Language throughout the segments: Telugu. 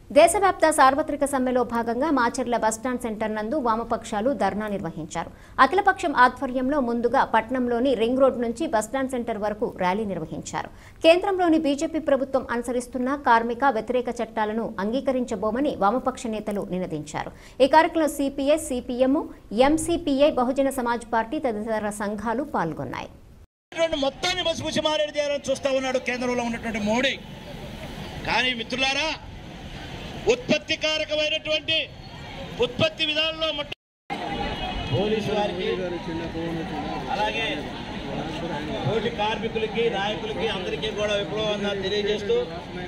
దేశవ్యాప్త సార్వత్రిక సమ్మెలో భాగంగా మాచర్ల బస్టాండ్ సెంటర్ నందు వామపక్షాలు ధర్నా నిర్వహించారు అఖిలపక్షం ఆధ్వర్యంలో ముందుగా పట్నంలోని రింగ్ రోడ్ నుంచి బస్టాండ్ సెంటర్ వరకు ర్యాలీ నిర్వహించారు కేంద్రంలోని బీజేపీ ప్రభుత్వం అనుసరిస్తున్న కార్మిక వ్యతిరేక చట్టాలను అంగీకరించబోమని వామపక్ష నేతలు నినదించారు ఈ కార్యక్రమంలో CPI CPM MCPI Bahujan Samaj party తదితర సంఘాలు పాల్గొన్నాయి ఉన్నటువంటి మొత్తాన్ని బసిపుసి మారేడు చేయాలని చూస్తా ఉన్నాడు కేంద్రంలో ఉన్నటువంటి మోడీ కానీ మిత్రులారా ఉత్పత్తి కారకమైనటువంటి ఉత్పత్తి విధానంలో మొట్ట పోలీసు వారికి అలాగే తోటి కార్మికులకి నాయకులకి అందరికీ కూడా విప్లవం తెలియజేస్తూ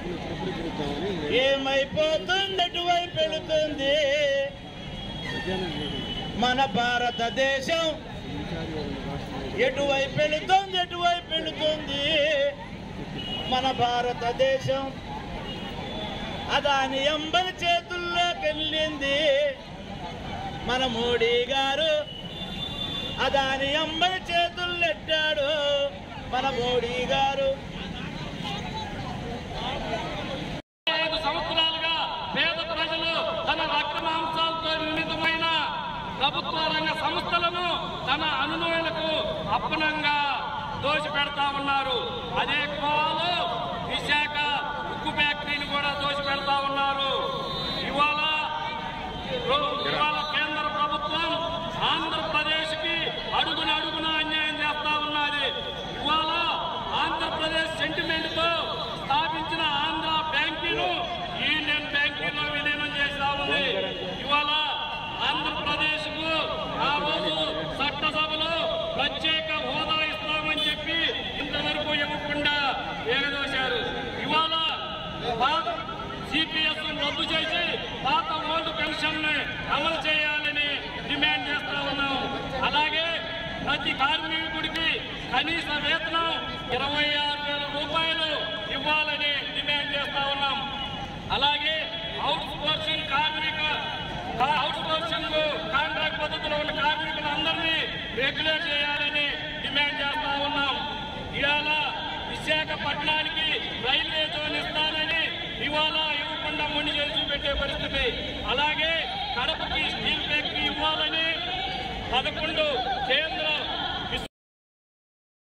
ఏమైపోతుంది ఎటువైపు వెళుతుంది మన భారతదేశం ఎటువైపు వెళుతుంది ఎటువైపు వెళుతుంది మన భారతదేశం అదాని ఎంబరి చేతుల్లోకి వెళ్ళింది మన మోడీ గారు అదాని ఎంబరి చేతుల్లో ఎట్టాడు మన మోడీ గారు ఐదు సంవత్సరాలుగా పేద ప్రజలు తన రక్త మాంసాలతో నిర్మితమైన ప్రభుత్వ రంగ సంస్థలను తన అనునయులకు అప్పనంగా దోషపెడతా ఉన్నారు అదే కోలు విశాఖ ఉక్కు ఫ్యాక్టరీని కూడా దోషపెడతా ఉన్నారు ఇవాళ ఇవాళ కేంద్ర ప్రభుత్వం ఆంధ్రప్రదేశ్ కి అడుగున అడుగున అన్యాయం చేస్తా ఉన్నది ఇవాళ ఆంధ్రప్రదేశ్ సెంటిమెంట్ తో స్థాపించిన ఆంధ్ర బ్యాంకును యూనియన్ బ్యాంకులో విలీనం చేస్తా ఉంది ఇవాళ ఆంధ్రప్రదేశ్ కు ఆ రోజు చట్టసభలో ప్రత్యేక హోదా ఇస్తామని చెప్పి ఇంతవరకు ఇవ్వకుండా ఏగదోశారు ఇవాళ పాత సిపిఎస్ రద్దు చేసి పాత ఓల్డ్ పెన్షన్ ని అమలు చేయాలని డిమాండ్ చేస్తా ఉన్నాం అలాగే ప్రతి కార్మికుడికి కనీస వేతనం ఇరవై ఆరు వేల రూపాయలు ఇవ్వాలని డిమాండ్ చేస్తా ఉన్నాం అలాగే అవుట్ సోర్సింగ్ కార్మిక అవుట్ సోర్సింగ్ కాంట్రాక్ట్ పద్ధతిలో ఉన్న కార్మికులందరినీ రెగ్యులేట్ చేయాలని డిమాండ్ చేస్తా ఉన్నాం ఇవాళ విశాఖపట్నానికి రైల్వే జోన్ ఇస్తానని ఇవాళ ఇవ్వకుండా మొండి చేసి పెట్టే పరిస్థితి అలాగే కడపకి స్టీల్ ఫ్యాక్టరీ ఇవ్వాలని పదకొండు కేంద్ర